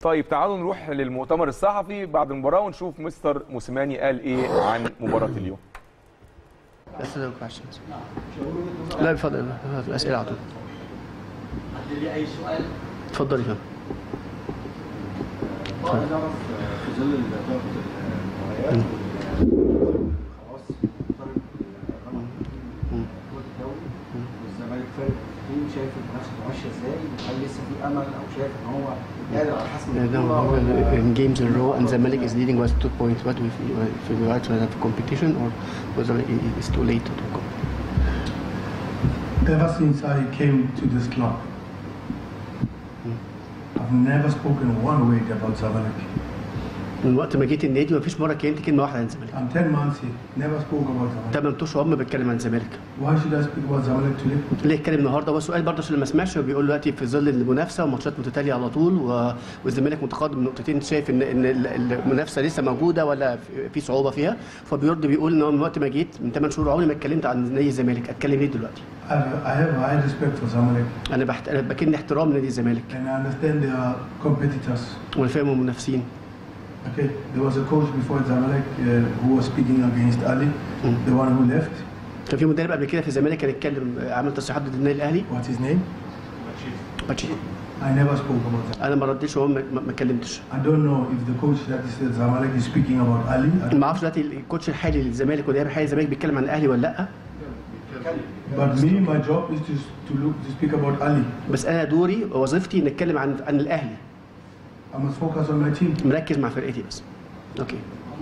طيب تعالوا نروح للمؤتمر الصحفي بعد المباراه ونشوف مستر موسيماني قال ايه عن مباراه اليوم That's the questions. لا بفضل الأسئلة على طول. لي اي سؤال اتفضل يا فندم. عايز اعرف في ظل ضغط المباريات خلاص طارق الرمض بطولة الدوري والزمالك فارق مين شايف المنافسه ماشيه ازاي وهل لسه في امل او شايف ان هو قادر على حسم Yeah, البطوله no, ولا in games in a row and Zamalek is leading was two points. What do we feel? Uh, feel right to have competition or was it it's too late to talk? Ever since I came to this club, I've never spoken one word about Zamalek. من وقت ما جيت النادي مفيش مرة كلمت كلمة واحدة عن الزمالك. I'm 10 months here, never spoke about Zamalek. 8 اشهر عمري ما بتكلم عن الزمالك. Why should I speak about Zamalek today? ليه اتكلم النهارده هو سؤال برضه عشان ما سمعش هو بيقول دلوقتي في ظل المنافسه وماتشات متتاليه على طول و... والزمالك متقدم بنقطتين شايف ان ان ال- المنافسه لسه موجوده ولا في- في صعوبه فيها فبيرد بيقول ان هو من وقت ما جيت من 8 شهور عمري ما اتكلمت عن نادي الزمالك اتكلم ليه دلوقتي؟ I, I have high respect for Zamalek انا بحت... انا بكن احترام نادي الزمالك and I understand they are competitors. وانا فاهم المنافسين Okay, there was a coach before Zamalek uh, who was speaking against Ali, the one who left. كان في مدرب قبل كده في الزمالك كان اتكلم عمل تصريحات ضد النادي الاهلي What's his name? باتشي I never spoke about that. انا ما ردتش وهو ما ما- ما اتكلمتش I don't know if the coach that is at Zamalek is speaking about Ali. I ما اعرفش دلوقتي الكوتش الحالي للزمالك والمدرب الحالي للزمالك بيتكلم عن الاهلي ولا لا But me, my job is to, to look to speak about Ali. بس انا دوري وظيفتي ان اتكلم عن عن الاهلي I must focus on my team. مركز مع فرقتي بس اوكي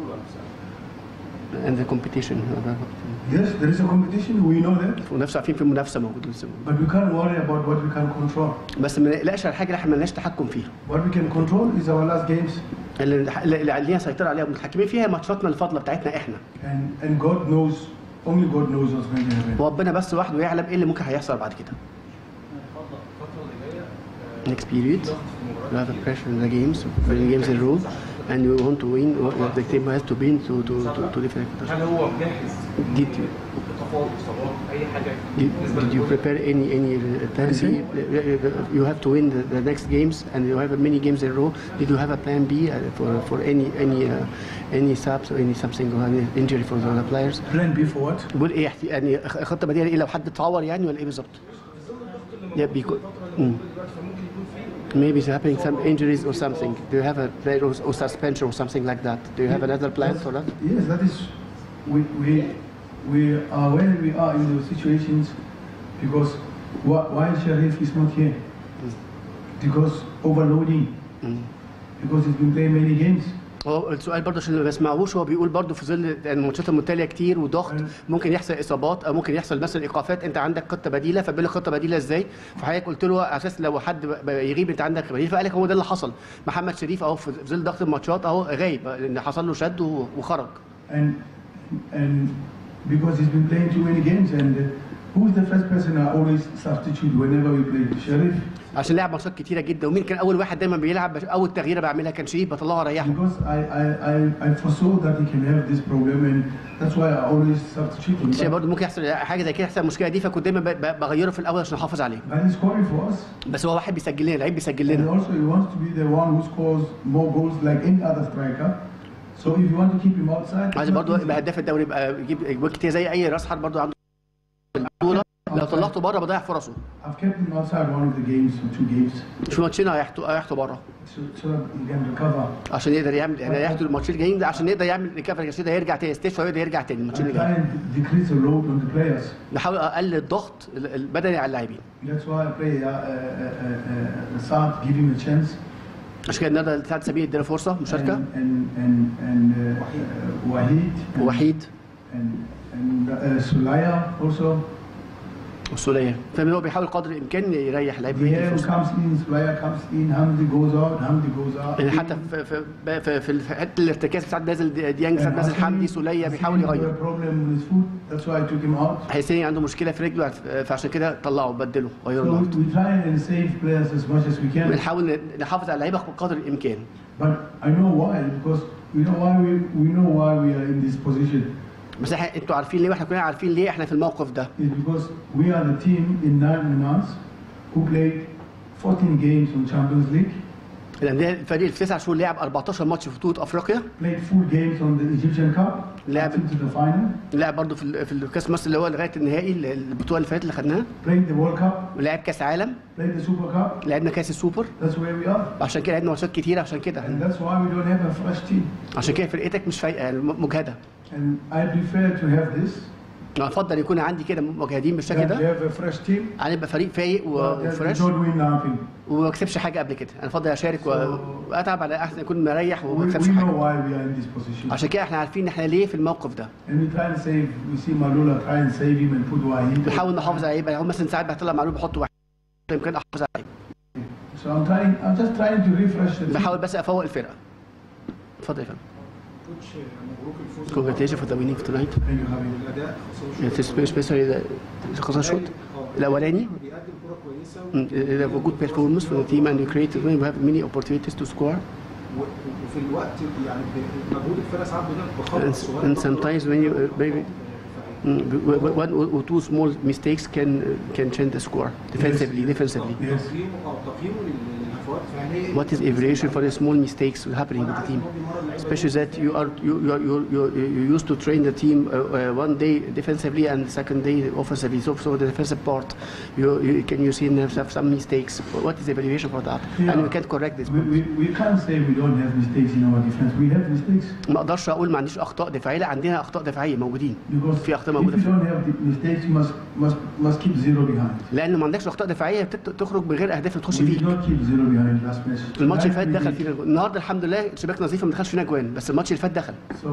and the competition Yes, there is a competition. We know that, ونفس عارفين في منافسه موجوده لسه but we can't worry about what we can control. بس ما نقلقش على حاجه اللي احنا مالناش تحكم فيها What we can control is our last games, اللي اللي علينا سيطره عليها ومتحكمين فيها هي ماتشاتنا الفاضله بتاعتنا احنا and and God knows. Only God knows what's going to happen. وربنا بس لوحده يعلم ايه اللي ممكن هيحصل بعد كده next period you have a pressure in the games in games in a row and you want to win the team has to win to to to, to different هل هو مجهز did you تفاوض اصابات اي حاجه Did, did you prepare any any plan B? You have to win the, the next games, and you have many games in a row. Did you have a plan B uh, for for any any uh, any subs or any something or any injury for the players? Plan B for what? بقول ايه احتي- يعني خ- خطه بديله ايه لو حد اتعور يعني ولا ايه بالظبط؟ Yeah, because mm. maybe it's happening some injuries or something. Do you have a player or, or suspension or something like that? Do you have another plan for that? Yes, that is. We we we are where we are in those situations because wh- why Sharif is not here? Because overloading. Because he's been playing many games. هو السؤال برضه عشان اللي ما بسمعوش هو بيقول برضه في ظل إن الماتشات المتتاليه كتير وضغط ممكن يحصل اصابات او ممكن يحصل مثلا ايقافات انت عندك خطه بديله فبيقول لك خطه بديله ازاي فحضرتك قلت له على اساس لو حد ب- يغيب انت عندك بديل فقال لك هو ده اللي حصل محمد شريف اهو في ظل ضغط الماتشات اهو غايب لان حصل له شد و- وخرج and and because he's been playing too many games and uh, who's the first person I always substitute whenever we play Sharif عشان لعب ماتشات كتيره جدا ومين كان اول واحد دايما بيلعب اول تغييره بعملها كان شريف بطلعه اريحه because I, I, I, I foresaw that he can have this problem and that's why I always substitute him شايف but, برضه ممكن يحصل حاجه زي كده يحصل المشكله دي فكنت دايما ب- ب- بغيره في الاول عشان احافظ عليه but he's scoring for us بس هو واحد بيسجل لنا لعيب بيسجل and لنا also he wants to be the one who scores more goals like any other striker so if you want to keep him outside عايز it's not برضه easy. يبقى هداف الدوري يبقى يجيب اجوال كتير زي اي راس حرب برضه عنده البطوله لو طلعته بره بضيع فرصه I've kept him outside one of the games or two games في ماتشين هيحطوا هيحطوا بره so, so that he can recover عشان يقدر يعمل يعني هيحطوا الماتشين الجايين ده عشان يقدر يعمل ريكفري عشان يقدر يرجع تاني يستشفى ويقدر يرجع تاني and الماتشين try الجايين and decrease the load on the players نحاول اقلل الضغط ال- البدني على اللاعبين That's why I play uh, uh, uh, uh, Saad, give him a chance. عشان كده النهارده سعد سبيل اداله فرصه مشاركه And, and, and, and uh, uh, Wahid. And, ووحيد And, and uh, Sulaya also. والسوليه فاهم هو بيحاول قدر الامكان يريح لعيبه ويدي Diego فرصه comes in, Sulaya comes in, Hamdi goes out, Hamdi goes out. يعني حتى في في في, في, في حته الارتكاز ساعات نازل دي- ديانج ساعات نازل حمدي سوليه بيحاول يغير a problem with his foot, that's why I took him out. حسين عنده مشكله في رجله فعشان كده طلعه بدله غيره So we, النهارده we try and save players as much as we can. بنحاول نحافظ على اللعيبه بقدر الامكان But I know why, because we know why we, we know why we are in this position. بس احنا انتوا عارفين ليه واحنا كلنا عارفين ليه احنا في الموقف ده is because we are the team in nine months who played 14 games on Champions League. الانديه الفريق في تسع شهور لعب 14 ماتش في بطوله افريقيا played full games on the Egyptian Cup لعب- until to the final, لعب برضه في ال- في الكاس مصر اللي هو لغايه النهائي البطوله اللي فاتت اللي خدناها played the World Cup, ولعب كاس عالم played the Super Cup. لعبنا كاس السوبر That's where we are. عشان كده لعبنا ماتشات كتير عشان كده And that's why we don't have a fresh team. عشان كده فرقتك مش فايقه يعني م- مجهده And I prefer to have this, انا افضل يكون عندي كده مجهدين بالشكل that we ده have a fresh team, عن يبقى فريق فايق but و- that we وفريش don't win nothing. وما اكسبش حاجه قبل كده انا افضل اشارك و- واتعب على احسن اكون مريح وما We, we اكسبش know حاجه why we are in this position. عشان كده احنا عارفين ان احنا ليه في الموقف ده And we try and save, we see Malula try and save him and put Wahid. بنحاول نحافظ عليه يبقى هو مثلا ساعات بيطلع معلومه بحط واحد يمكن احافظ عليه So I'm trying, I'm just trying to refresh the team. بحاول بس افوق الفرقه اتفضل يا فندم كوتش مبروك الفوز congratulations for the winning tonight Thank you, Javi. الاداء خاصه It's especially the خاصة الشوط الاولاني بيقدم كوره كويسه Mm, they have a good performance for the team and we created we have many opportunities to score و- وفي الوقت يعني ب- مجهود الفرقه ساعات بنخبط and, صغير and sometimes when you uh, maybe mm, w- w- one or or two small mistakes can uh, can change the score defensively defensively Yes. تقييمه اه تقييمه لل- للفوات الفعليه what is evaluation for the small mistakes happening with the team especially that you are you you you you, you used to train the team uh, uh, one day defensively and second day offensively so so the defensive part you, you can you see them have some mistakes what is the evaluation for that and we can correct this We, we, we can't say we don't have mistakes in our defense. We have mistakes ما اقدرش اقول ما عنديش اخطاء دفاعيه لا عندنا اخطاء دفاعيه موجودين because في اخطاء if موجوده you في don't have the mistakes, you must must must keep zero behind. لان ما عندكش اخطاء دفاعيه بتت- تخرج من غير اهداف تخش We did فيك not keep zero behind last match. الماتش اللي فات Tonight we دخل did. فينا جوان. النهارده الحمد لله شباك نظيفه ما دخلش فينا جوان بس الماتش اللي فات دخل So,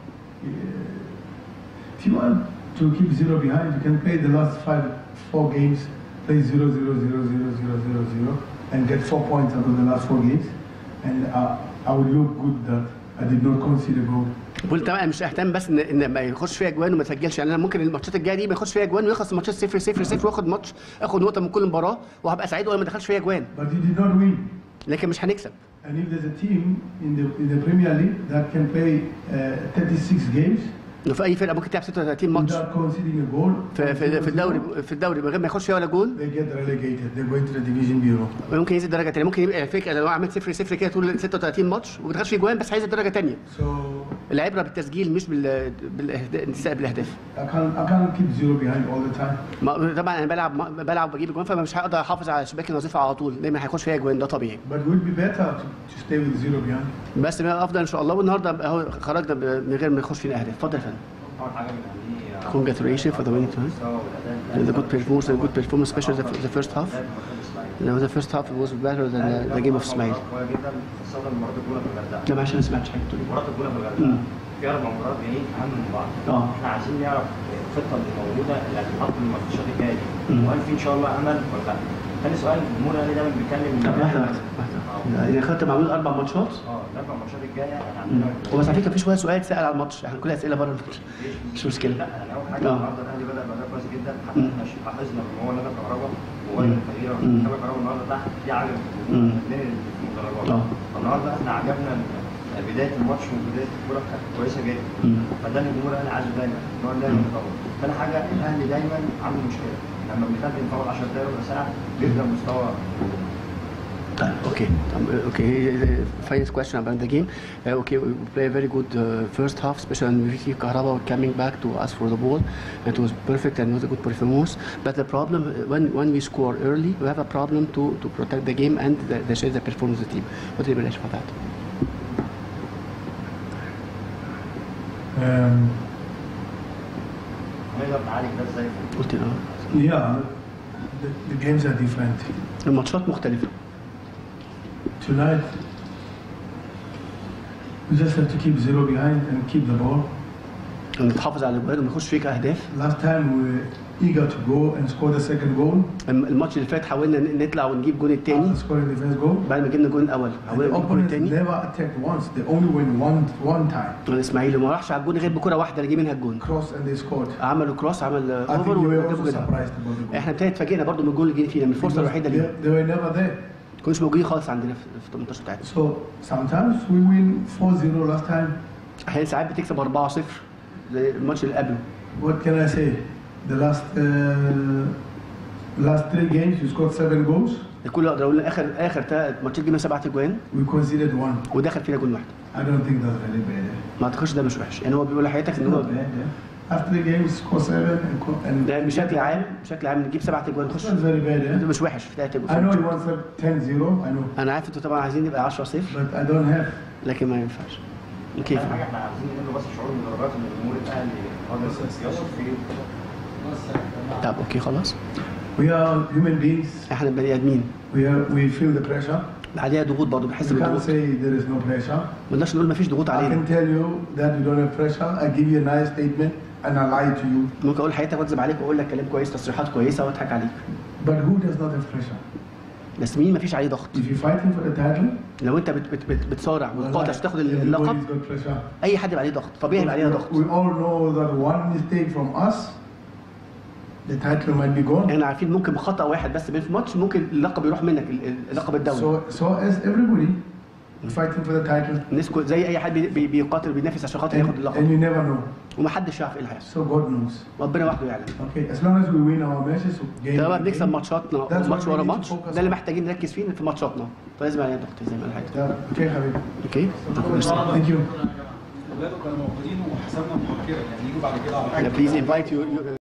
uh, if you want to keep zero behind, you can play the last five, four games, play zero, zero, zero, zero, zero, zero, zero, and get four points out of the last four games, and uh, I would look good that I did not concede a goal. بقول تمام أنا مش اهتم بس ان ان ما يخش فيها جوان وما تسجلش يعني انا ممكن الماتشات الجايه دي ما يخش فيها جوان ويخلص الماتشات 0 0 0 واخد ماتش اخد نقطه من كل مباراه وهبقى سعيد وانا ما دخلش فيها جوان But you did not win. لكن مش هنكسب And if there's a team in the in the Premier League that can play uh, 36 games لو في اي فرقه ممكن تلعب 36 ماتش without conceding a goal, في في, في الدوري في الدوري من غير ما يخش فيها ولا جول they get relegated. They're going to the division bureau. ممكن ينزل درجه ثانيه ممكن يبقى فكره لو عملت 0 0 كده طول 36 ماتش وما دخلش فيه جوان بس هينزل درجه ثانيه So العبره بالتسجيل مش بال بالانتساب بالاهداف I can't I can't keep zero behind all the time. ما- طبعا انا بلعب بلعب بجيب جوان فمش هقدر احافظ على شباك النظيفه على طول دايما هيخش فيها جوان ده طبيعي But it would be better to, to stay with zero behind. بس ما افضل ان شاء الله والنهارده اهو خرجنا ب- من غير ما يخش فينا اهداف اتفضل يا فندم اول حاجه بنهنيه Congratulations for the winning time. المستوى والاداء The good performance, the good performance, especially the, the first half. You know, the first half was better than the, the game of Ismail. قويه جدا خاصه المباراه الاولى في الغردقه لا معلش انا ما سمعتش حاجه بتقول المباراه الاولى في الغردقه في اربع مباريات جايين اهم من بعض اه. احنا عايزين نعرف الخطه اللي موجوده اللي هتتحط للماتشات الجايه دي مم. وهل في ان شاء الله امل ولا لا؟ تاني سؤال الجمهور الاهلي دايما بيتكلم طب واحده واحده واحده يعني خدت معمول اربع ماتشات اه الاربع ماتشات الجايه احنا عندنا هو بس على فكره في شويه سؤال اتسال على الماتش احنا كلها اسئله بره الماتش مش مشكله لا يعني اول حاجه اه. النهارده الاهلي بدا باداء كويس جدا مم. احنا حافظنا ان هو نادى كهربا ووائل مم. الفقيره مم. نادى كهربا النهارده تحت في عجب مم. بين المدرجات اه. فالنهارده احنا عجبنا بدايه الماتش وبدايه الكوره كانت كويسه جدا مم. فده اللي الجمهور الاهلي عايزه دايما ان هو دايما يطور تاني حاجه الاهلي دايما عنده مشكله لما بيخلي يطول 10 دقايق ربع ساعه بيبدا مستوى طيب اوكي um, okay the final question about the game uh, okay we play a very good uh, first half especially when we see Kahraba coming back to us for the ball it was perfect and was a good performance but the problem uh, when when we score early we have a problem to to protect the game and the, the, the performance of the team what do you believe about that Um, هنقدر نعالج ده ازاي قلت له yeah, the, the games are different. الماتشات مختلفة Tonight, we just have to keep zero behind and keep the ball. نتحافظ على الجوال وما يخش فيك اهداف Last time we were eager to go and score the second goal الم- الماتش اللي فات حاولنا ن- نطلع ونجيب الجون الثاني after scoring the first goal. بعد ما جبنا الجون الاول And حاولنا the نجيب الجون opponents الثاني never attacked once. They only win one one time. الاسماعيلي ما راحش على الجون غير بكره واحده اللي جه منها الجون Cross and they scored. عملوا كروس عمل I think اوفر we were وجابوا also جول surprised about the goal. احنا ابتدينا اتفاجئنا برضو من الجول اللي جه فينا من الفرصه Because الوحيده they, اللي they were never there. ما كانوش موجودين خالص عندنا في في 18 بتاعتنا So sometimes we win 4-0 last time. احيانا ساعات بتكسب 4 0 زي الماتش اللي قبله What can I say? The last uh, last three games we scored seven goals. الكل يقدر يقول اخر اخر ثلاث ماتشات جبنا سبعة اجوان We conceded one. ودخل فينا جول واحد I don't think that's very bad. eh? ما اعتقدش ده مش وحش يعني هو بيقول لحضرتك ان Not هو bad. Yeah. After the game, we score seven and, co- and ده بشكل عام بشكل عام نجيب سبعة اجوان It's نخش not very bad. ده Eh? مش وحش في ثلاث I know اجوان he wants a 10-0. I know, انا عارف انتوا طبعا عايزين نبقى 10 0 but I don't have. لكن ما ينفعش كيف اهم حاجه احنا عايزين نقول بس شعور من درجات ان الجمهور الاهلي قادر يثق فيه طب اوكي خلاص We are human beings. احنا بني ادمين We are. We feel the pressure. بعديها ضغوط برضه بنحس You can't بالضغوط say there is no pressure. ما نقدرش نقول ما فيش ضغوط I علينا can tell you that we don't have pressure. I give you a nice statement and I lie to you. ممكن اقول حياتك واكذب عليك واقول لك كلام كويس تصريحات كويسه واضحك عليك But who does not have pressure? بس مين ما فيش عليه ضغط If you're fighting for the title, لو انت بت بت بت بتصارع وتقاتل عشان تاخد اللقب everybody's got pressure. اي حد يبقى عليه ضغط طبيعي يبقى عليه ضغط We all know that one mistake from us, the title might be gone. احنا عارفين ممكن بخطا واحد بس بين في ماتش ممكن اللقب يروح منك ال- ال- اللقب الدولي So, so as everybody fighting for the title, الناس كل- زي اي حد بي- بي- بيقاتل وبينافس عشان خاطر and, ياخد and اللقب you never know. ومحدش يعرف ايه اللي هيحصل So God knows. ربنا وحده يعلم Okay, as long as we win our matches, game طالما by بنكسب game, ماتشاتنا That's ماتش what we ورا need to ماتش focus ده اللي on. محتاجين نركز فيه في ماتشاتنا فلازم علينا ضغط زي ما قال حاجه that- okay, حبيبي. اوكي Thank you. اولاده كانوا موجودين وحسبنا مبكرا يعني يجوا بعد كده على please invite you, you